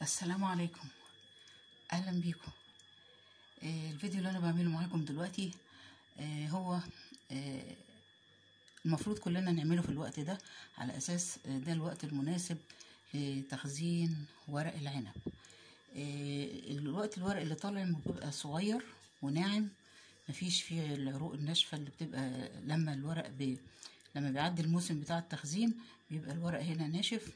السلام عليكم اهلا بيكم آه، الفيديو اللي انا بعمله معاكم دلوقتي آه، هو آه، المفروض كلنا نعمله في الوقت ده على اساس آه، ده الوقت المناسب لتخزين ورق العنب آه، الوقت الورق اللي طالع بيبقى صغير وناعم مفيش فيه العروق الناشفه اللي بتبقى لما الورق بي لما بيعدي الموسم بتاع التخزين بيبقى الورق هنا ناشف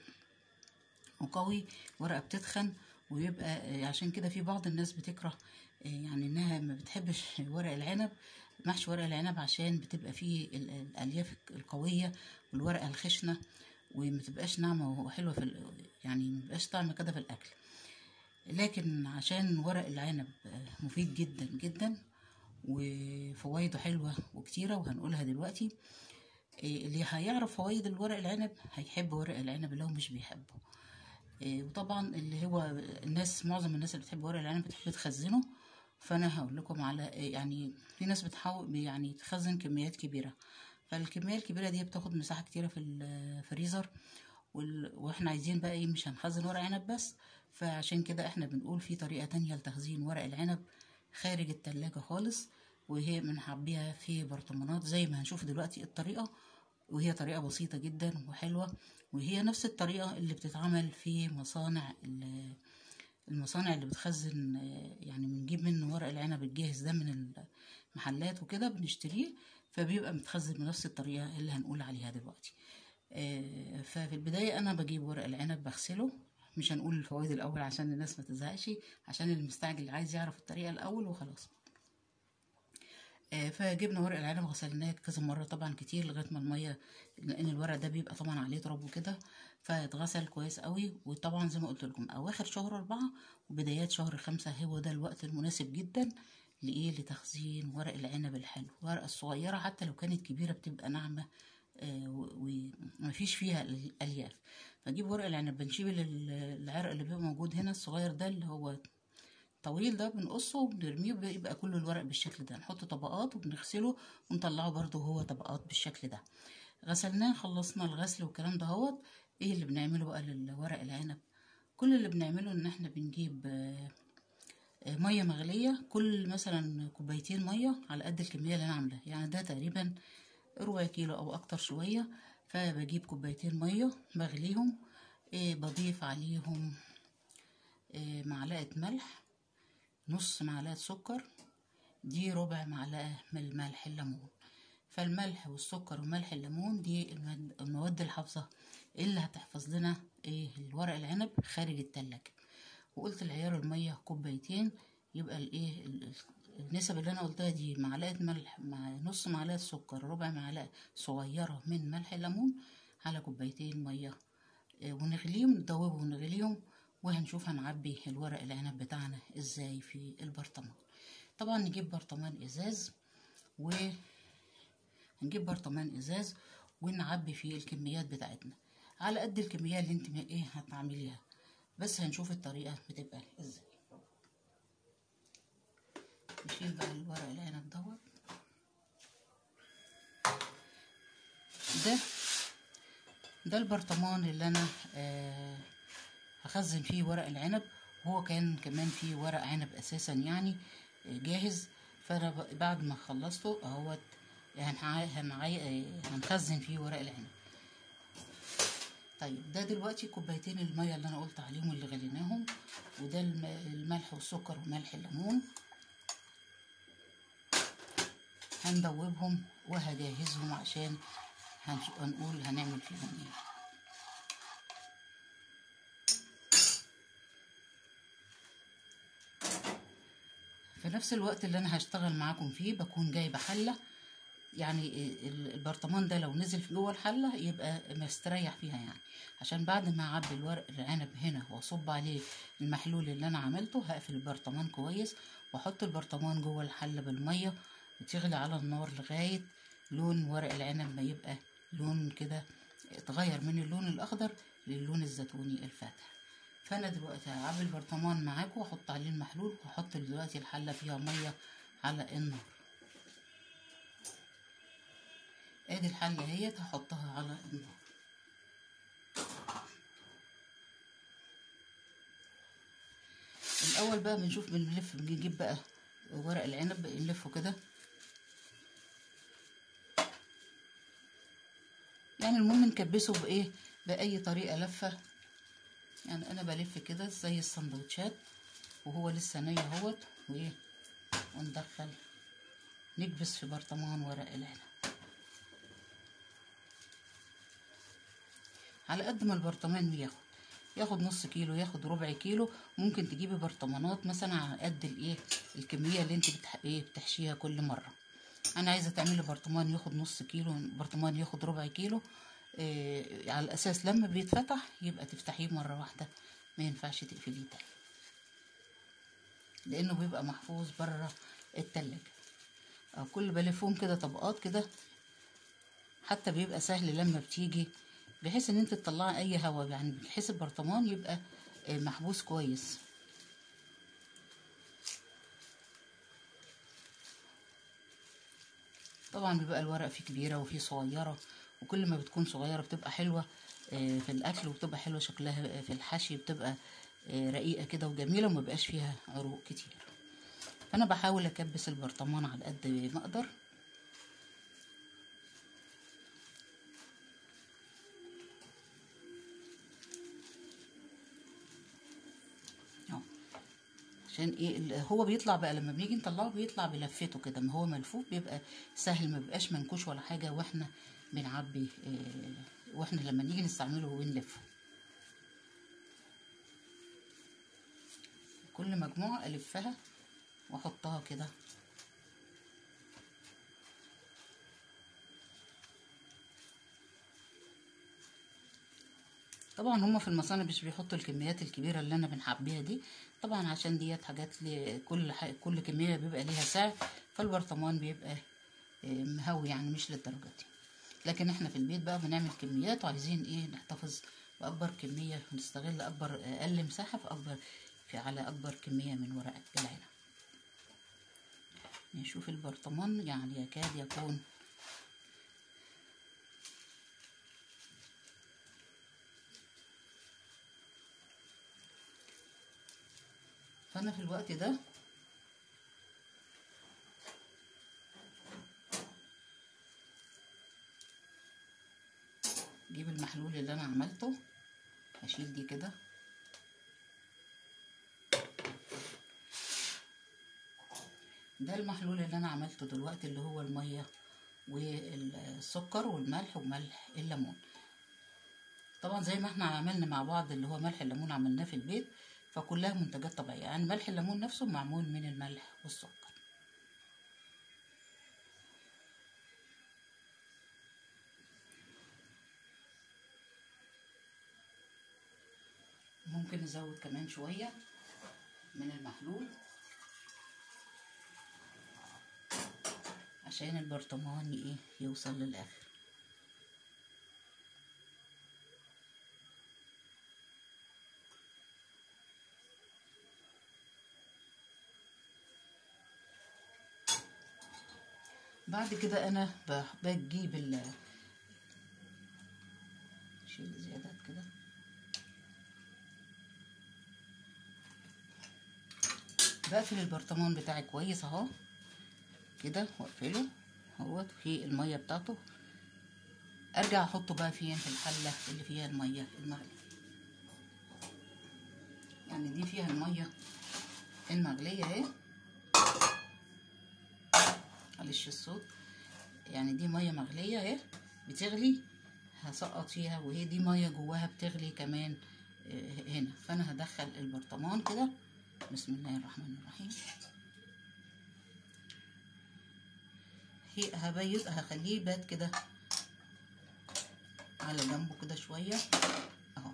وقوي ورقه بتتخن ويبقى آه، عشان كده في بعض الناس بتكره آه، يعني انها ما بتحبش ورق العنب محشي ورق العنب عشان بتبقى فيه ال- الالياف القويه والورقه الخشنه وما تبقاش ناعمه وحلوه في ال- يعني ما بيبقاش طعم كده في الاكل لكن عشان ورق العنب آه، مفيد جدا جدا وفوائده حلوه وكتيره وهنقولها دلوقتي إيه اللي هيعرف فوائد الورق العنب هيحب ورق العنب اللي هو مش بيحبه إيه وطبعا اللي هو الناس معظم الناس اللي بتحب ورق العنب بتحب تخزنه فانا هقول لكم على إيه يعني في ناس بتحاول يعني تخزن كميات كبيره فالكميه الكبيره دي بتاخد مساحه كتيره في الفريزر وال... واحنا عايزين بقى ايه مش هنخزن ورق عنب بس فعشان كده احنا بنقول في طريقه تانية لتخزين ورق العنب خارج التلاجة خالص وهي بنحبيها في برطمانات زي ما هنشوف دلوقتي الطريقة وهي طريقة بسيطة جدا وحلوة وهي نفس الطريقة اللي بتتعمل في مصانع ال- المصانع اللي بتخزن آه، يعني بنجيب منه ورق العنب الجاهز ده من المحلات وكده بنشتريه فبيبقى متخزن بنفس الطريقة اللي هنقول عليها دلوقتي آه، ففي البداية أنا بجيب ورق العنب بغسله مش هنقول الفوائد الأول عشان الناس ما تزهقش عشان المستعجل اللي عايز يعرف الطريقة الأول وخلاص آه، فجبنا ورق العنب غسلناه كذا مرة طبعا كتير لغاية ما المية لأن الورق ده بيبقى طبعا عليه تراب وكده فاتغسل كويس قوي وطبعا زي ما قلت لكم أواخر شهر أربعة وبدايات شهر خمسة هو ده الوقت المناسب جدا لإيه لتخزين ورق العنب الحلو الورقة الصغيرة حتى لو كانت كبيرة بتبقى ناعمة آه، و- ومفيش فيها الألياف فجيب ورق العنب بنشيل ال- العرق اللي بيبقى موجود هنا الصغير ده اللي هو طويل ده بنقصه وبنرميه بيبقى كل الورق بالشكل ده نحط طبقات وبنغسله ونطلعه برضو هو طبقات بالشكل ده غسلناه خلصنا الغسل والكلام ده هوت ايه اللي بنعمله بقى للورق العنب كل اللي بنعمله ان احنا بنجيب آه، آه، ميه مغليه كل مثلا كوبايتين ميه على قد الكميه اللي انا عاملاها يعني ده تقريبا ربع كيلو او اكتر شويه فبجيب كوبايتين ميه بغليهم إيه بضيف عليهم إيه معلقه ملح نص معلقة سكر دي ربع معلقة من الملح الليمون فالملح والسكر وملح الليمون دي المد- المواد الحافظة اللي هتحفظ لنا ايه الورق العنب خارج التلاجة وقلت العيار المية كوبايتين يبقى الايه ال- ال- النسب اللي انا قلتها دي معلقة ملح مع نص معلقة سكر ربع معلقة صغيرة من ملح الليمون على كوبايتين مية آه، ونغليهم ندوبهم ونغليهم وهنشوف هنعبي الورق العنب بتاعنا ازاي في البرطمان طبعا نجيب برطمان ازاز و هنجيب برطمان ازاز ونعبي فيه الكميات بتاعتنا على قد الكمية اللي انت م- ايه هتعمليها بس هنشوف الطريقة بتبقى ازاي نشيل بقى الورق العنب دوت ده ده البرطمان اللي انا آه هخزن فيه ورق العنب هو كان كمان فيه ورق عنب اساسا يعني آه، جاهز فانا ب- بعد ما خلصته اهوت هنع- هنعي... آه، هنخزن فيه ورق العنب طيب ده دلوقتي كوبايتين المية اللي انا قلت عليهم اللي غليناهم وده الم- الملح والسكر وملح الليمون هندوبهم وهجهزهم عشان هنش- هنقول هنعمل فيهم ايه في نفس الوقت اللي انا هشتغل معاكم فيه بكون جايبه حله يعني ال- البرطمان ده لو نزل في جوه الحله يبقى مستريح فيها يعني عشان بعد ما اعبي الورق العنب هنا واصب عليه المحلول اللي انا عملته هقفل البرطمان كويس واحط البرطمان جوه الحله بالميه وتغلي على النار لغايه لون ورق العنب ما يبقى لون كده اتغير من اللون الاخضر للون الزيتوني الفاتح فانا دلوقتي هعبي البرطمان معاكم واحط عليه المحلول واحط دلوقتي الحله فيها ميه على النار ادي الحله اهيت هحطها على النار الاول بقى بنشوف بنلف بنجيب بقى ورق العنب نلفه كده يعني المهم نكبسه بايه باي طريقه لفه يعني انا بلف كده زي السندوتشات وهو لسه ني اهوت وايه وندخل نكبس في برطمان ورق العنب على قد ما البرطمان بياخد ياخد نص كيلو ياخد ربع كيلو ممكن تجيبي برطمانات مثلا على قد الايه الكميه اللي انت بتح... ايه بتحشيها كل مره انا عايزه تعملي برطمان ياخد نص كيلو برطمان ياخد ربع كيلو إيه على الاساس لما بيتفتح يبقى تفتحيه مره واحده ما ينفعش تقفليه تاني لانه بيبقى محفوظ بره التلاجة أو كل بلفهم كده طبقات كده حتى بيبقى سهل لما بتيجي بحيث ان انت تطلعي اي هواء يعني بحيث البرطمان يبقى محبوس كويس طبعا بيبقى الورق فيه كبيرة وفيه صغيرة وكل ما بتكون صغيرة بتبقى حلوة في الأكل وبتبقى حلوة شكلها في الحشي بتبقى رقيقة كده وجميلة وما بقاش فيها عروق كتير فأنا بحاول أكبس البرطمان على قد ما أقدر عشان ايه هو بيطلع بقى لما بنيجي نطلعه بيطلع بلفته كده ما هو ملفوف بيبقى سهل ما بيبقاش منكوش ولا حاجه واحنا بنعبي إيه واحنا لما نيجي نستعمله ونلفه كل مجموعه الفها واحطها كده طبعا هما في المصانع مش بيحطوا الكميات الكبيره اللي انا بنحبيها دي طبعا عشان ديت حاجات كل حاجة كل كميه بيبقى ليها سعر فالبرطمان بيبقى مهوي يعني مش للدرجه دي لكن احنا في البيت بقى بنعمل كميات وعايزين ايه نحتفظ باكبر كميه ونستغل اكبر اقل مساحه في اكبر في على اكبر كميه من ورق العنب نشوف البرطمان يعني يكاد يكون فانا في الوقت ده اجيب المحلول اللي انا عملته اشيل دي كده ده المحلول اللي انا عملته دلوقتي اللي هو الميه والسكر والملح وملح الليمون طبعا زي ما احنا عملنا مع بعض اللي هو ملح الليمون عملناه في البيت فكلها منتجات طبيعية يعني ملح الليمون نفسه معمول من الملح والسكر ممكن نزود كمان شوية من المحلول عشان البرطمان ايه يوصل للآخر بعد كده انا بجيب ال شيل زيادات كده بقفل البرطمان بتاعي كويس اهو كده واقفله اهوت في الميه بتاعته ارجع احطه بقى فين في الحله اللي فيها الميه المغليه يعني دي فيها الميه المغليه اهي معلش الصوت يعني دي ميه مغليه اهي بتغلي هسقط فيها وهي دي ميه جواها بتغلي كمان هنا فانا هدخل البرطمان كده بسم الله الرحمن الرحيم هي هبيض هخليه بات كده على جنبه كده شويه اهو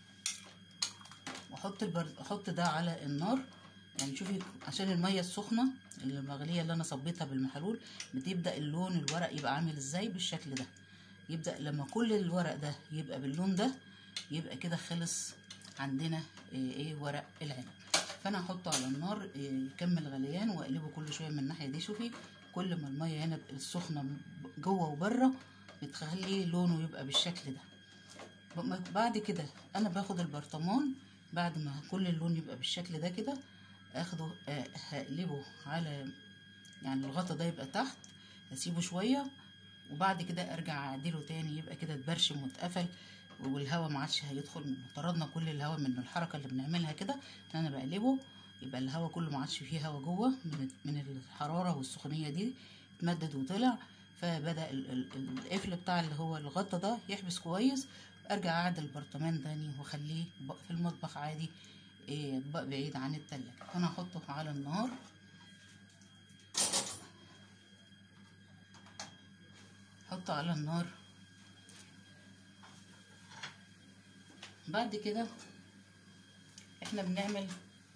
واحط البر... احط ده على النار يعني شوفي عشان الميه السخنه المغليه اللي انا صبيتها بالمحلول بتبدا اللون الورق يبقى عامل ازاي بالشكل ده يبدا لما كل الورق ده يبقى باللون ده يبقى كده خلص عندنا ايه, إيه ورق العنب فانا هحطه على النار إيه يكمل غليان واقلبه كل شويه من الناحيه دي شوفي كل ما الميه هنا السخنه جوه وبره بتخلي لونه يبقى بالشكل ده بعد كده انا باخد البرطمان بعد ما كل اللون يبقى بالشكل ده كده اخده آه، هقلبه على يعني الغطا ده يبقى تحت اسيبه شويه وبعد كده ارجع اعدله تاني يبقى كده اتبرشم واتقفل والهواء ما عادش هيدخل منه طردنا كل الهواء من الحركه اللي بنعملها كده ان انا بقلبه يبقى الهواء كله ما عادش فيه هواء جوه من من الحراره والسخونيه دي اتمدد وطلع فبدا ال- ال- القفل بتاع اللي هو الغطا ده يحبس كويس ارجع اعدل البرطمان تاني واخليه ب- في المطبخ عادي إيه، ب- بعيد عن التلاجة انا هحطه على النار حطه على النار بعد كده احنا بنعمل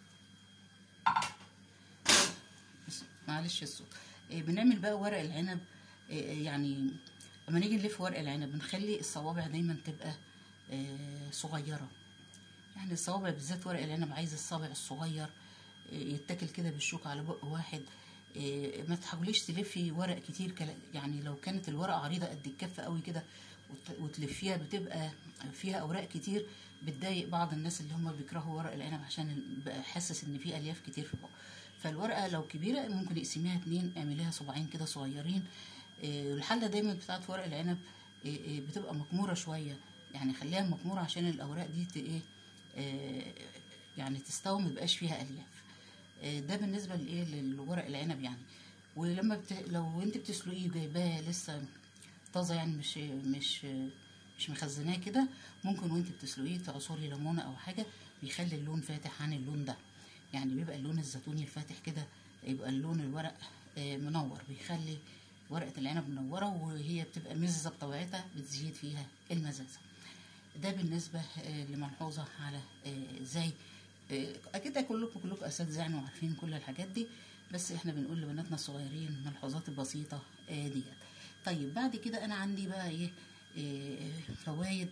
بس- معلش الصوت إيه، بنعمل بقى ورق العنب إيه، يعني لما نيجي نلف ورق العنب بنخلي الصوابع دايما تبقى آه، صغيرة يعني الصوابع بالذات ورق العنب عايز الصابع الصغير آه، يتاكل كده بالشوك على بق واحد آه، ما تحاوليش تلفي ورق كتير كلا- يعني لو كانت الورقة عريضة قد الكف قوي كده وت- وتلفيها بتبقى فيها اوراق كتير بتضايق بعض الناس اللي هم بيكرهوا ورق العنب عشان ال- بقى حاسس ان فيه الياف كتير في بقه فالورقه لو كبيره ممكن يقسميها اتنين اعمليها صباعين كده صغيرين آه، الحله دايما بتاعت ورق العنب آه، آه، بتبقى مكموره شويه يعني خليها مكموره عشان الاوراق دي ت- ايه آه، يعني تستوي ميبقاش فيها الياف آه، ده بالنسبه لايه للورق العنب يعني ولما بت... لو انت بتسلقيه جايباه لسه طازه يعني مش مش مش مخزناه كده ممكن وانت بتسلقيه تعصري ليمونه او حاجه بيخلي اللون فاتح عن اللون ده يعني بيبقى اللون الزيتوني الفاتح كده يبقى اللون الورق آه، منور بيخلي ورقه العنب منوره وهي بتبقى مزه بطبيعتها بتزيد فيها المزازه ده بالنسبه آه، لملحوظه على آه، ازاي آه، اكيد كلكم كلكم اساتذه يعني وعارفين كل الحاجات دي بس احنا بنقول لبناتنا الصغيرين ملحوظات البسيطه آه، ديت طيب بعد كده انا عندي بقى ايه آه، فوائد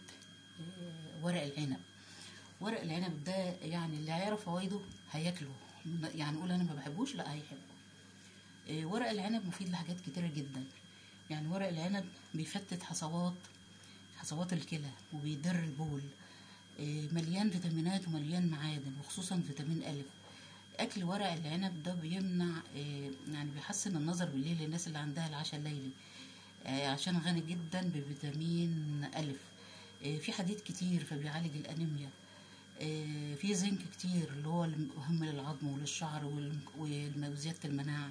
آه، ورق العنب ورق العنب ده يعني اللي هيعرف فوائده هياكله يعني قول انا ما بحبوش لا هيحبه آه، ورق العنب مفيد لحاجات كتيرة جدا يعني ورق العنب بيفتت حصوات حصوات الكلى وبيدر البول آه، مليان فيتامينات ومليان معادن وخصوصا فيتامين ألف أكل ورق العنب ده بيمنع آه، يعني بيحسن النظر بالليل للناس اللي عندها العشاء الليلي آه، عشان غني جدا بفيتامين ألف آه، في حديد كتير فبيعالج الأنيميا آه، في زنك كتير اللي هو مهم للعظم وللشعر والم- وزيادة المناعة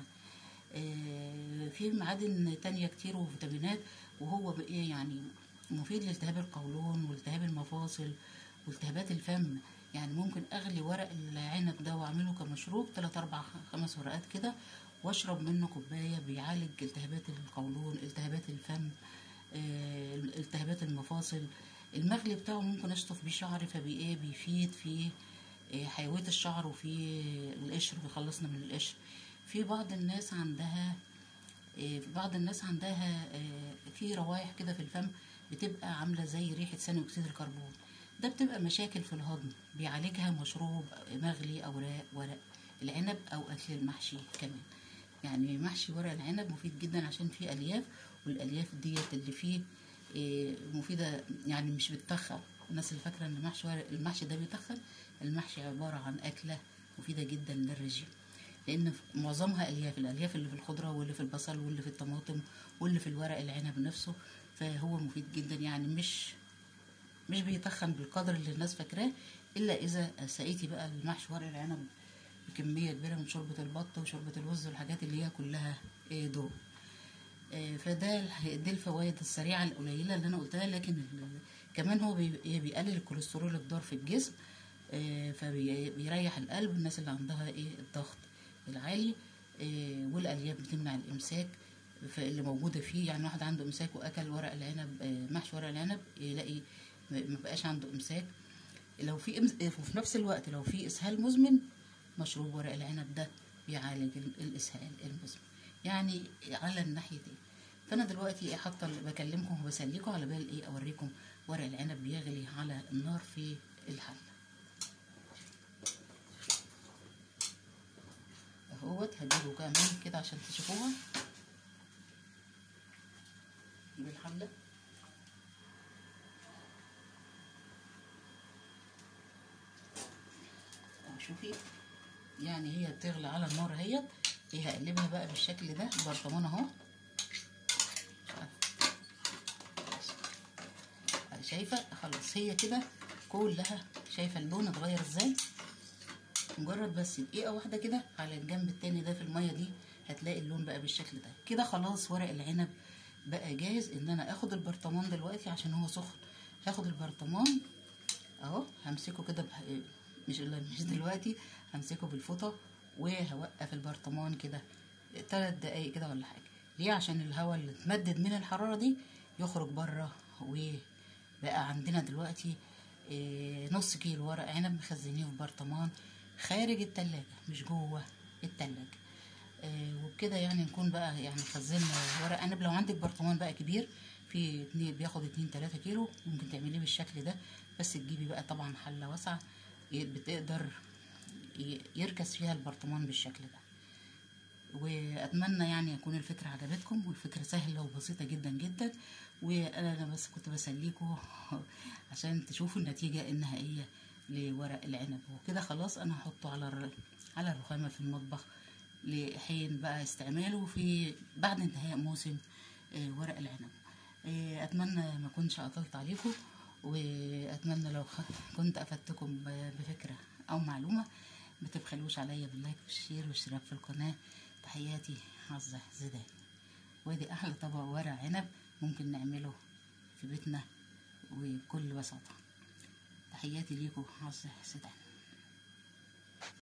آه، في معادن تانية كتير وفيتامينات وهو بإيه يعني مفيد لالتهاب القولون والتهاب المفاصل والتهابات الفم يعني ممكن اغلي ورق العنب ده واعمله كمشروب تلات اربع خمس ورقات كده واشرب منه كوبايه بيعالج التهابات القولون التهابات الفم آه، التهابات المفاصل المغلي بتاعه ممكن اشطف بيه شعري فبي ايه بيفيد في آه، حيوية الشعر وفي القشر بيخلصنا من القشر في بعض الناس عندها آه، في بعض الناس عندها آه، في روائح كده في الفم بتبقى عاملة زي ريحة ثاني أكسيد الكربون ده بتبقى مشاكل في الهضم بيعالجها مشروب مغلي أوراق ورق العنب أو أكل المحشي كمان يعني محشي ورق العنب مفيد جدا عشان فيه ألياف والألياف ديت اللي فيه آه، مفيدة يعني مش بتتخن الناس اللي فاكرة إن محشي ورق المحشي ده بيتخن المحشي عبارة عن أكلة مفيدة جدا للرجيم لان معظمها الياف الالياف اللي في الخضره واللي في البصل واللي في الطماطم واللي في الورق العنب نفسه فهو مفيد جدا يعني مش مش بيتخن بالقدر اللي الناس فاكراه الا اذا سقيتي بقى المحشي ورق العنب بكميه كبيره من شوربه البط وشوربه الوز والحاجات اللي هي كلها إيه دهون آه، فده ال- دي الفوائد السريعه القليله اللي انا قلتها لكن ال- كمان هو بي- إيه بيقلل الكوليسترول الضار في الجسم آه، فبيريح القلب الناس اللي عندها ايه الضغط العالي آه، والالياف بتمنع الامساك فاللي موجوده فيه يعني واحد عنده امساك واكل ورق العنب آه، محشي ورق العنب يلاقي ما ما بقاش عنده امساك لو في إمس... آه، وفي نفس الوقت لو في اسهال مزمن مشروب ورق العنب ده بيعالج ال- الاسهال المزمن يعني على الناحيتين فانا دلوقتي حاطه بكلمكم وبسليكم على بال ايه اوريكم ورق العنب بيغلي على النار في الحله اهوت هجيبه كمان كده عشان تشوفوها نجيب الحله اهو شوفي يعني هي بتغلي على النار اهيت ايه هقلبها بقى بالشكل ده البرطمان اهو شايفه خلاص هي كده كلها شايفه اللون اتغير ازاي مجرد بس دقيقه واحده كده على الجنب التاني ده في الميه دي هتلاقي اللون بقى بالشكل ده كده خلاص ورق العنب بقى جاهز ان انا اخد البرطمان دلوقتي عشان هو سخن هاخد البرطمان اهو همسكه كده بح... مش مش دلوقتي همسكه بالفوطه وهوقف البرطمان كده تلات دقايق كده ولا حاجه ليه عشان الهواء اللي اتمدد من الحراره دي يخرج بره وبقى عندنا دلوقتي إيه نص كيلو ورق عنب مخزنيه في برطمان خارج التلاجة مش جوه التلاجة إيه وبكده يعني نكون بقى يعني خزنا ورق عنب لو عندك برطمان بقى كبير في اتنين بياخد اتنين تلاتة كيلو ممكن تعمليه بالشكل ده بس تجيبي بقى طبعا حلة واسعة بتقدر يركز فيها البرطمان بالشكل ده واتمنى يعني يكون الفكره عجبتكم والفكره سهله وبسيطه جدا جدا وانا بس كنت بسليكم عشان تشوفوا النتيجه النهائيه لورق العنب وكده خلاص انا هحطه على على الرخامه في المطبخ لحين بقى استعماله في بعد انتهاء موسم ورق العنب اتمنى ما كنتش اطلت عليكم واتمنى لو كنت افدتكم بفكره او معلومه ما تبخلوش عليا باللايك والشير والاشتراك في القناه تحياتي عزة زيدان وادي احلى طبق ورق عنب ممكن نعمله في بيتنا وبكل بساطه تحياتي ليكم عزة زيدان